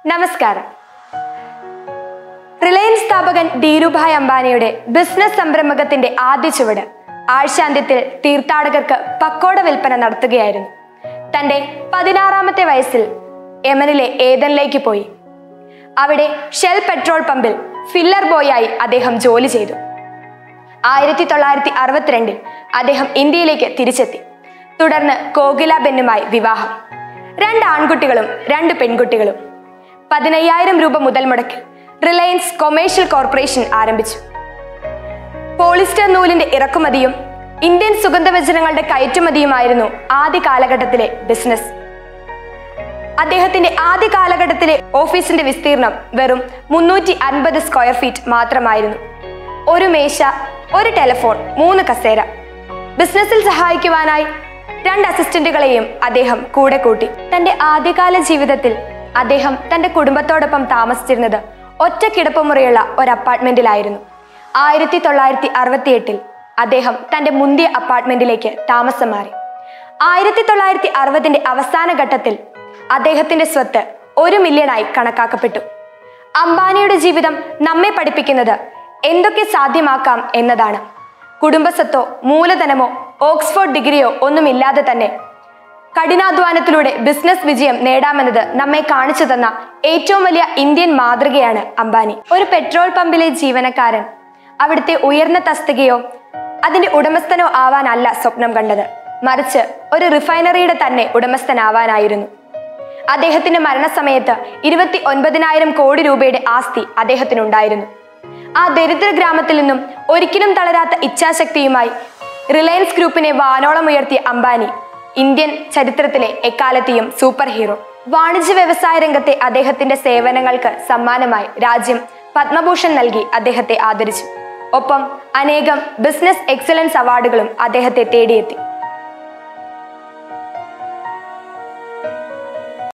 നമസ്കാരം റിലയൻസ് സ്ഥാപകൻ ധീരുഭായ് അംബാനിയുടെ ബിസിനസ് സംരംഭകത്തിന്റെ ആദ്യ ചുവട് ആഴ്ചാന്ത്യത്തിൽ തീർത്ഥാടകർക്ക് പക്കോട വിൽപ്പന നടത്തുകയായിരുന്നു തന്റെ പതിനാറാമത്തെ വയസ്സിൽ യമനിലെ ഏതനിലേക്ക് പോയി അവിടെ ഷെൽ പെട്രോൾ പമ്പിൽ ഫില്ലർ ബോയായി അദ്ദേഹം ജോലി ചെയ്തു ആയിരത്തി തൊള്ളായിരത്തി അറുപത്തിരണ്ടിൽ അദ്ദേഹം ഇന്ത്യയിലേക്ക് തിരിച്ചെത്തി തുടർന്ന് കോകില ബെന്നുമായി വിവാഹം രണ്ട് ആൺകുട്ടികളും രണ്ട് പെൺകുട്ടികളും പതിനയ്യായിരം രൂപ മുതൽ മുടക്കിൽ റിലയൻസ് കൊമേഴ്ഷ്യൽ കോർപ്പറേഷൻ ആരംഭിച്ചു പോളിസ്റ്റർ നൂലിന്റെ ഇറക്കുമതിയും ഇന്ത്യൻ സുഗന്ധവ്യഞ്ജനങ്ങളുടെ കയറ്റുമതിയുമായിരുന്നു ആദ്യ കാലഘട്ടത്തിലെ ബിസിനസ് അദ്ദേഹത്തിന്റെ ആദ്യ കാലഘട്ടത്തിലെ ഓഫീസിന്റെ വിസ്തീർണം വെറും മുന്നൂറ്റി അൻപത് സ്ക്വയർ ഫീറ്റ് മാത്രമായിരുന്നു ഒരു മേശ ഒരു ടെലിഫോൺ മൂന്ന് കസേര ബിസിനസ്സിൽ സഹായിക്കുവാനായി രണ്ട് അസിസ്റ്റന്റുകളെയും അദ്ദേഹം കൂടെ കൂട്ടി തന്റെ ആദ്യകാല ജീവിതത്തിൽ അദ്ദേഹം തന്റെ കുടുംബത്തോടൊപ്പം താമസിച്ചിരുന്നത് ഒറ്റ കിടപ്പുമുറിയുള്ള ഒരു അപ്പാർട്ട്മെന്റിലായിരുന്നു ആയിരത്തി തൊള്ളായിരത്തി അറുപത്തിയെട്ടിൽ അദ്ദേഹം തന്റെ മുന്തിയ അപ്പാർട്ട്മെന്റിലേക്ക് താമസം മാറി ആയിരത്തി തൊള്ളായിരത്തി അറുപതിന്റെ അവസാന ഘട്ടത്തിൽ അദ്ദേഹത്തിന്റെ സ്വത്ത് ഒരു മില്യണായി കണക്കാക്കപ്പെട്ടു അംബാനിയുടെ ജീവിതം നമ്മെ പഠിപ്പിക്കുന്നത് എന്തൊക്കെ സാധ്യമാക്കാം എന്നതാണ് കുടുംബസ്വത്തോ മൂലധനമോ ഓക്സ്ഫോർഡ് ഡിഗ്രിയോ ഒന്നുമില്ലാതെ തന്നെ കഠിനാധ്വാനത്തിലൂടെ ബിസിനസ് വിജയം നേടാമെന്നത് നമ്മെ കാണിച്ചു തന്ന ഏറ്റവും വലിയ ഇന്ത്യൻ മാതൃകയാണ് അംബാനി ഒരു പെട്രോൾ പമ്പിലെ ജീവനക്കാരൻ അവിടുത്തെ ഉയർന്ന തസ്തികയോ അതിന്റെ ഉടമസ്ഥനോ ആവാനല്ല സ്വപ്നം കണ്ടത് മറിച്ച് ഒരു റിഫൈനറിയുടെ തന്നെ ഉടമസ്ഥനാവാനായിരുന്നു അദ്ദേഹത്തിന്റെ മരണസമയത്ത് ഇരുപത്തി ഒൻപതിനായിരം കോടി രൂപയുടെ ആസ്തി അദ്ദേഹത്തിനുണ്ടായിരുന്നു ആ ദരിദ്ര ഗ്രാമത്തിൽ നിന്നും ഒരിക്കലും തളരാത്ത ഇച്ഛാശക്തിയുമായി റിലയൻസ് ഗ്രൂപ്പിനെ വാനോളം ഉയർത്തിയ അംബാനി ഇന്ത്യൻ ചരിത്രത്തിലെ എക്കാലത്തെയും സൂപ്പർ ഹീറോ വാണിജ്യ വ്യവസായ രംഗത്തെ അദ്ദേഹത്തിന്റെ സേവനങ്ങൾക്ക് സമ്മാനമായി രാജ്യം പത്മഭൂഷൺ നൽകി അദ്ദേഹത്തെ ആദരിച്ചു ഒപ്പം അനേകം ബിസിനസ് എക്സലൻസ് അവാർഡുകളും അദ്ദേഹത്തെ തേടിയെത്തി